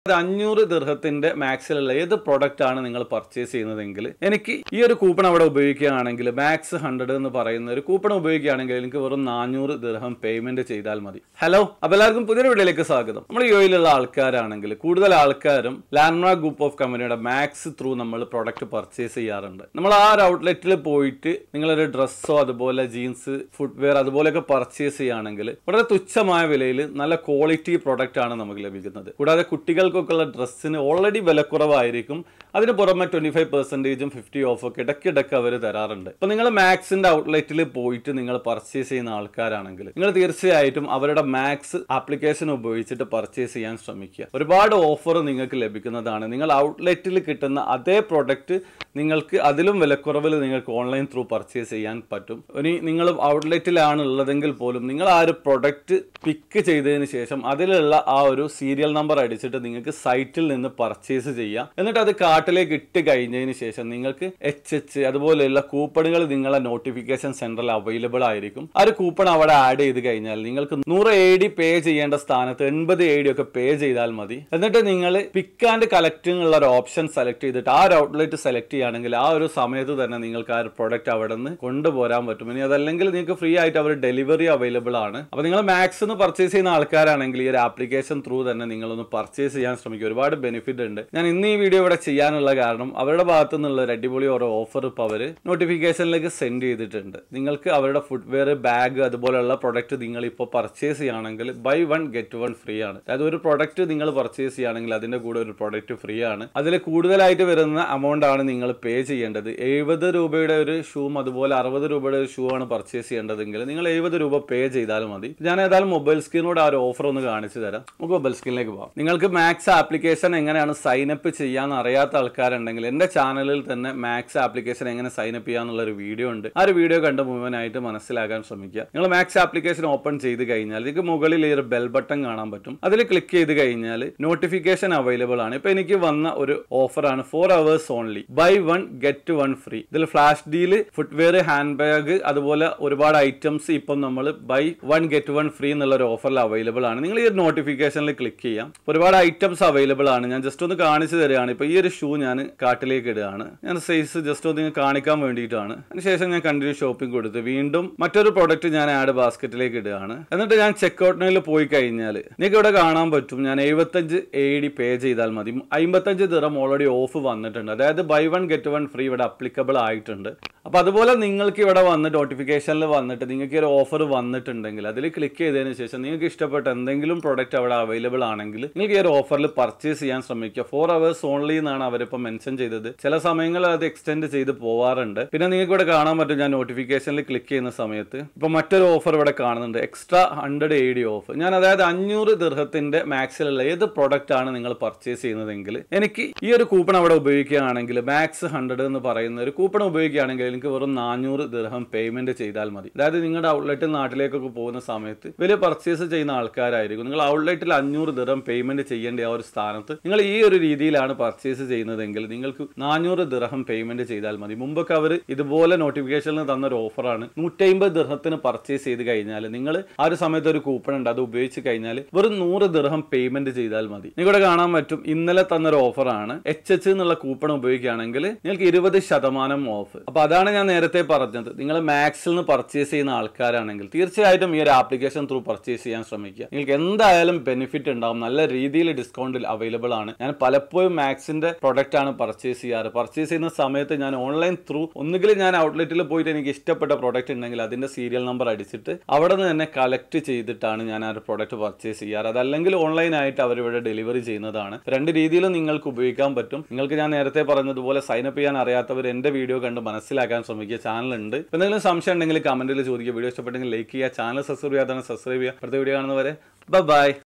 അത് അഞ്ഞൂറ് ദീർഘത്തിന്റെ മാക്സിലുള്ള ഏത് പ്രൊഡക്റ്റ് ആണ് നിങ്ങൾ പർച്ചേസ് ചെയ്യുന്നതെങ്കിൽ എനിക്ക് ഈ ഒരു കൂപ്പൺ അവിടെ ഉപയോഗിക്കുകയാണെങ്കിൽ മാക്സ് ഹൺഡ്രഡ് എന്ന് പറയുന്ന ഒരു കൂപ്പൺ ഉപയോഗിക്കുകയാണെങ്കിൽ എനിക്ക് വെറും നാനൂറ് ദീർഘം പേയ്മെന്റ് ചെയ്താൽ മതി ഹലോ അപ്പൊ എല്ലാവർക്കും പുതിയൊരു വീഡിയോയിലേക്ക് സ്വാഗതം നമ്മൾ യോയിലുള്ള ആൾക്കാരാണെങ്കിൽ കൂടുതൽ ആൾക്കാരും ലാൻഡ്മാർക്ക് ഗ്രൂപ്പ് ഓഫ് കമ്പനിയുടെ മാക്സ് ത്രൂ നമ്മൾ പ്രൊഡക്റ്റ് പർച്ചേസ് ചെയ്യാറുണ്ട് നമ്മൾ ആ ഒരു ഔട്ട്ലെറ്റിൽ പോയിട്ട് നിങ്ങളൊരു ഡ്രസ്സോ അതുപോലെ ജീൻസ് ഫുട്വെയർ അതുപോലെയൊക്കെ പർച്ചേസ് ചെയ്യുകയാണെങ്കിൽ വളരെ തുച്ഛമായ വിലയിൽ നല്ല ക്വാളിറ്റി പ്രൊഡക്റ്റ് ആണ് നമുക്ക് ലഭിക്കുന്നത് കൂടാതെ കുട്ടികൾക്കൊക്കെയുള്ള ഡ്രസ്സിന് ഓൾറെഡി വിലക്കുറവായിരിക്കും അതിന് പുറമെ ട്വന്റി ഫൈവ് പെർസെന്റേജും ഫിഫ്റ്റി ഓഫൊക്കെ ഇടയ്ക്കിടയ്ക്ക് അവർ തരാറുണ്ട് അപ്പൊ നിങ്ങൾ മാക്സിന്റെ ഔട്ട്ലെറ്റിൽ പോയിട്ട് നിങ്ങൾ പർച്ചേസ് ചെയ്യുന്ന ആൾക്കാരാണെങ്കിൽ നിങ്ങൾ തീർച്ചയായിട്ടും അവരുടെ മാക്സ് ആപ്ലിക്കേഷൻ ഉപയോഗിച്ചിട്ട് പർച്ചേസ് ചെയ്യാൻ ശ്രമിക്കുക ഒരുപാട് ഓഫർ നിങ്ങൾക്ക് ലഭിക്കുന്നതാണ് നിങ്ങൾ ഔട്ട്ലെറ്റിൽ കിട്ടുന്ന അതേ പ്രൊഡക്റ്റ് നിങ്ങൾക്ക് അതിലും വിലക്കുറവിൽ നിങ്ങൾക്ക് ഓൺലൈൻ ത്രൂ പർച്ചേസ് ചെയ്യാൻ പറ്റും ഇനി നിങ്ങൾ ഔട്ട്ലെറ്റിലാണ് ഉള്ളതെങ്കിൽ പോലും നിങ്ങൾ ആ ഒരു പ്രൊഡക്റ്റ് പിക്ക് ചെയ്തതിന് ശേഷം അതിലുള്ള ആ ഒരു സീരിയൽ നമ്പർ അടിച്ചിട്ട് നിങ്ങൾക്ക് സൈറ്റിൽ നിന്ന് പർച്ചേസ് ചെയ്യാം എന്നിട്ട് അത് കാർട്ടിലേക്ക് ഇട്ട് കഴിഞ്ഞതിന് ശേഷം നിങ്ങൾക്ക് എച്ച് എച്ച് അതുപോലെയുള്ള കൂപ്പണുകൾ നിങ്ങളെ നോട്ടിഫിക്കേഷൻ സെന്ററിൽ അവൈലബിൾ ആയിരിക്കും ആ ഒരു കൂപ്പൺ അവിടെ ആഡ് ചെയ്ത് കഴിഞ്ഞാൽ നിങ്ങൾക്ക് നൂറ് എ ഡി പേ ചെയ്യേണ്ട സ്ഥാനത്ത് എൺപത് എ ഡി ഒക്കെ പേ ചെയ്താൽ മതി എന്നിട്ട് നിങ്ങൾ പിക്ക് ആൻഡ് കളക്ടിംഗ് ഉള്ള ഒരു ഓപ്ഷൻ സെലക്ട് ചെയ്തിട്ട് ആ ഒരു ഔട്ട്ലെറ്റ് സെലക്ട് ചെയ്യുകയാണെങ്കിൽ ആ ഒരു സമയത്ത് തന്നെ നിങ്ങൾക്ക് ആ ഒരു പ്രൊഡക്റ്റ് അവിടെ നിന്ന് കൊണ്ടുപോരാൻ പറ്റും ഇനി അതല്ലെങ്കിൽ നിങ്ങൾക്ക് ഫ്രീ ആയിട്ട് അവർ ഡെലിവറി അവൈലബിൾ ആണ് അപ്പോൾ നിങ്ങൾ മാക്സ് എന്ന് പർച്ചേസ് ചെയ്യുന്ന ആൾക്കാരാണെങ്കിൽ ഈ ഒരു ആപ്ലിക്കേഷൻ ത്രൂ തന്നെ നിങ്ങളൊന്ന് പർച്ചേസ് ചെയ്യാൻ ശ്രമിക്കുക ഒരുപാട് ബെനിഫിറ്റ് ഉണ്ട് ഞാൻ ഇന്ന് ഈ വീഡിയോ ഇവിടെ ചെയ്യാനുള്ള കാരണം അവരുടെ ഭാഗത്തു നിന്നുള്ള ഒരു അടിപൊളി ഓരോ ഓഫർ ഇപ്പോൾ അവർ നോട്ടിഫിക്കേഷനിലേക്ക് സെൻഡ് ചെയ്തിട്ടുണ്ട് നിങ്ങൾക്ക് അവരുടെ ഫുട്വെയർ ബാഗ് അതുപോലെയുള്ള പ്രൊഡക്റ്റ് നിങ്ങൾ ഇപ്പോൾ പർച്ചേസ് ചെയ്യുകയാണെങ്കിൽ buy one get one free ആണ് അതായത് ഒരു പ്രൊഡക്റ്റ് നിങ്ങൾ പർച്ചേസ് ചെയ്യുകയാണെങ്കിൽ അതിന്റെ കൂടെ ഒരു പ്രൊഡക്റ്റ് ഫ്രീ ആണ് അതിൽ കൂടുതലായിട്ട് വരുന്ന എമൗണ്ട് ആണ് നിങ്ങൾ പേ ചെയ്യേണ്ടത് എഴുപത് രൂപയുടെ ഒരു ഷൂവും അതുപോലെ അറുപത് രൂപയുടെ ഒരു ഷൂ ആണ് പർച്ചേസ് ചെയ്യേണ്ടതെങ്കിൽ നിങ്ങൾ എഴുപത് രൂപ പേ ചെയ്താൽ മതി ഞാൻ ഏതായാലും മൊബൈൽ സ്ക്രീനോട് ആ ഒരു ഓഫർ ഒന്ന് കാണിച്ചു തരാം നമുക്ക് മൊബൈൽ സ്ക്രീനിലേക്ക് പോകാം നിങ്ങൾക്ക് മാക്സ് ആപ്ലിക്കേഷൻ എങ്ങനെയാണ് സൈൻ അപ്പ് ചെയ്യാന്ന് അറിയാത്ത ആൾക്കാരുണ്ടെങ്കിൽ എന്റെ ചാനലിൽ തന്നെ മാക്സ് ആപ്ലിക്കേഷൻ എങ്ങനെ സൈൻ അപ്പ് ചെയ്യാന്നുള്ള ഒരു വീഡിയോ ഉണ്ട് ആ ഒരു വീഡിയോ കണ്ട് മുഴുവനായിട്ട് മനസ്സിലാക്കാൻ ശ്രമിക്കുക നിങ്ങൾ മാക്സ് ആപ്ലിക്കേഷൻ ഓപ്പൺ ചെയ്ത് കഴിഞ്ഞാൽ നിങ്ങൾക്ക് മുകളിൽ ഈ ഒരു ബെൽ ബട്ടൺ കാണാൻ പറ്റും അതിൽ ക്ലിക്ക് ചെയ്ത് കഴിഞ്ഞാൽ നോട്ടിഫിക്കേഷൻ അവൈലബിൾ ആണ് ഇപ്പൊ എനിക്ക് വന്ന ഒരു ഓഫറാണ് four hours only buy one get one free ഇതിൽ flash deal footwear handbag അതുപോലെ ഒരുപാട് ഐറ്റംസ് ഇപ്പം നമ്മൾ buy one get one free എന്നുള്ള ഒരു ഓഫറിൽ അവൈലബിൾ ആണ് നിങ്ങൾ ഈ ഒരു നോട്ടിഫിക്കേഷനിൽ ക്ലിക്ക് ചെയ്യാം ഒരുപാട് ഐറ്റംസ് അവൈലബിൾ ആണ് ഞാൻ ജസ്റ്റ് ഒന്ന് കാണിച്ചു തരികയാണ് ഇപ്പൊ ഈ ഒരു ഷൂ ഞാൻ കാട്ടിലേക്ക് ഇടുകയാണ് ഞാൻ സൈസ് ജസ്റ്റ് ഒന്ന് നിങ്ങൾക്ക് കാണിക്കാൻ വേണ്ടിയിട്ടാണ് അതിനുശേഷം ഞാൻ കണ്ടിന്യൂ ഷോപ്പിംഗ് കൊടുത്ത് വീണ്ടും മറ്റൊരു പ്രൊഡക്റ്റ് ഞാൻ ആഡ് ബാസ്ക്കറ്റിലേക്ക് ഇടുകയാണ് എന്നിട്ട് ഞാൻ ചെക്കൗട്ടിനിൽ പോയി കഴിഞ്ഞാൽ നിങ്ങൾക്ക് ഇവിടെ കാണാൻ പറ്റും ഞാൻ എഴുപത്തഞ്ച് എ ഡി പേ ചെയ്താൽ മതി അമ്പത്തഞ്ച് ദിറം ഓൾറെഡി ഓഫ് വന്നിട്ടുണ്ട് അതായത് buy one get one free ഇവിടെ അപ്ലിക്കബിൾ ആയിട്ടുണ്ട് അപ്പൊ അതുപോലെ നിങ്ങൾക്ക് ഇവിടെ വന്ന് നോട്ടിഫിക്കേഷനിൽ വന്നിട്ട് നിങ്ങൾക്ക് ഒരു ഓഫർ വന്നിട്ടുണ്ടെങ്കിൽ അതിൽ ക്ലിക്ക് ചെയ്തതിന് ശേഷം നിങ്ങൾക്ക് ഇഷ്ടപ്പെട്ട എന്തെങ്കിലും പ്രൊഡക്റ്റ് അവിടെ അവൈലബിൾ ആണെങ്കിൽ നിങ്ങൾക്ക് ഈ ഒരു ഓഫറിൽ പർച്ചേസ് ചെയ്യാൻ ശ്രമിക്കുക ഫോർ അവേഴ്സ് ഓൺലി എന്നാണ് അവരിപ്പോൾ മെൻഷൻ ചെയ്തത് ചില സമയങ്ങളിൽ അത് എക്സ്റ്റെൻഡ് ചെയ്ത് പോവാറുണ്ട് പിന്നെ നിങ്ങൾക്ക് ഇവിടെ കാണാൻ പറ്റും ഞാൻ നോട്ടിഫിക്കേഷനിൽ ക്ലിക്ക് ചെയ്യുന്ന സമയത്ത് ഇപ്പൊ മറ്റൊരു ഓഫർ ഇവിടെ കാണുന്നുണ്ട് extra hundred A D off ഞാൻ അതായത് അഞ്ഞൂറ് ദീർഘത്തിന്റെ മാക്സിലുള്ള ഏത് പ്രൊഡക്റ്റ് ആണ് നിങ്ങൾ പർച്ചേസ് ചെയ്യുന്നതെങ്കിൽ എനിക്ക് ഈ ഒരു കൂപ്പൺ അവിടെ ഉപയോഗിക്കുകയാണെങ്കിൽ മാക്സ് ഹൺഡ്രഡ് എന്ന് പറയുന്ന ഒരു കൂപ്പൺ ഉപയോഗിക്കുകയാണെങ്കിൽ എനിക്ക് വെറും നാനൂറ് ദീർഘം പേയ്മെന്റ് ചെയ്താൽ മതി അതായത് നിങ്ങളുടെ ഔട്ട്ലെറ്റിൽ നാട്ടിലേക്കൊക്കെ പോകുന്ന സമയത്ത് വലിയ പർച്ചേസ് ചെയ്യുന്ന ആൾക്കാരായിരിക്കും നിങ്ങൾ ഔട്ട്ലെറ്റിൽ അഞ്ഞൂറ് ദീർഘം പേയ്മെന്റ് ചെയ്യേണ്ട ആ ഒരു സ്ഥാനത്ത് നിങ്ങൾ ഈ ഒരു രീതിയിലാണ് പർച്ചേസ് ചെയ്യുന്നതെങ്കിൽ നിങ്ങൾക്ക് നാനൂറ് ദിർഹം പേയ്മെന്റ് ചെയ്താൽ മതി മുമ്പൊക്കെ അവർ ഇതുപോലെ നോട്ടിഫിക്കേഷനിൽ തന്ന ഒരു ഓഫറാണ് നൂറ്റമ്പത് ദിർഹത്തിന് പർച്ചേസ് ചെയ്ത് കഴിഞ്ഞാൽ നിങ്ങൾ ആ ഒരു സമയത്ത് ഒരു കൂപ്പൺ ഉണ്ട് അത് ഉപയോഗിച്ച് കഴിഞ്ഞാൽ വെറും നൂറ് ദിർഹം പേയ്മെന്റ് ചെയ്താൽ മതി നിങ്ങളുടെ കാണാൻ പറ്റും ഇന്നലെ തന്നൊരു ഓഫറാണ് എച്ച് എച്ച് എന്നുള്ള കൂപ്പൺ ഉപയോഗിക്കുകയാണെങ്കിൽ നിങ്ങൾക്ക് ഇരുപത് ശതമാനം ഓഫ് അപ്പൊ അതാണ് ഞാൻ നേരത്തെ പറഞ്ഞത് നിങ്ങൾ മാക്സിൽ നിന്ന് പർച്ചേസ് ചെയ്യുന്ന ആൾക്കാരാണെങ്കിൽ തീർച്ചയായിട്ടും ഈ ഒരു ആപ്ലിക്കേഷൻ ത്രൂ പർച്ചേസ് ചെയ്യാൻ ശ്രമിക്കുക നിങ്ങൾക്ക് എന്തായാലും ബെനിഫിറ്റ് ഉണ്ടാവും നല്ല രീതിയിൽ ഡിസ്കൗണ്ടിൽ അവൈലബിൾ ആണ് ഞാൻ പലപ്പോഴും മാക്സിന്റെ പ്രൊഡക്റ്റ് ആണ് പർച്ചേസ് ചെയ്യാറ് പർച്ചേസ് ചെയ്യുന്ന സമയത്ത് ഞാൻ ഓൺലൈൻ ത്രൂ ഒന്നുകിൽ ഞാൻ ഔട്ട്ലെറ്റിൽ പോയിട്ട് എനിക്ക് ഇഷ്ടപ്പെട്ട പ്രൊഡക്റ്റ് ഉണ്ടെങ്കിൽ അതിന്റെ സീരിയൽ നമ്പർ അടിച്ചിട്ട് അവിടെ നിന്ന് തന്നെ കളക്ട് ചെയ്തിട്ടാണ് ഞാൻ ആ ഒരു പ്രൊഡക്റ്റ് പർച്ചേസ് ചെയ്യാറ് അതല്ലെങ്കിൽ ഓൺലൈൻ ആയിട്ട് അവർ ഇവിടെ ഡെലിവറി ചെയ്യുന്നതാണ് രണ്ട് രീതിയിലും നിങ്ങൾക്ക് ഉപയോഗിക്കാൻ പറ്റും നിങ്ങൾക്ക് ഞാൻ നേരത്തെ പറഞ്ഞതുപോലെ സൈൻ അപ്പ് ചെയ്യാൻ അറിയാത്തവർ എന്റെ വീഡിയോ കണ്ട് മനസ്സിലാക്കാൻ ശ്രമിക്കുക ചാനൽ ഉണ്ട് എന്തെങ്കിലും സംശയം ഉണ്ടെങ്കിൽ കമന്റിൽ ചോദിക്കുക വീഡിയോ ഇഷ്ടപ്പെട്ടെങ്കിൽ ലൈക്ക് ചെയ്യുക ചാനൽ സബ്സ്ക്രൈബ് ചെയ്യാതെ സബ്സ്ക്രൈബ് ചെയ്യുക അടുത്ത വീഡിയോ കാണുന്നവരെ ബൈ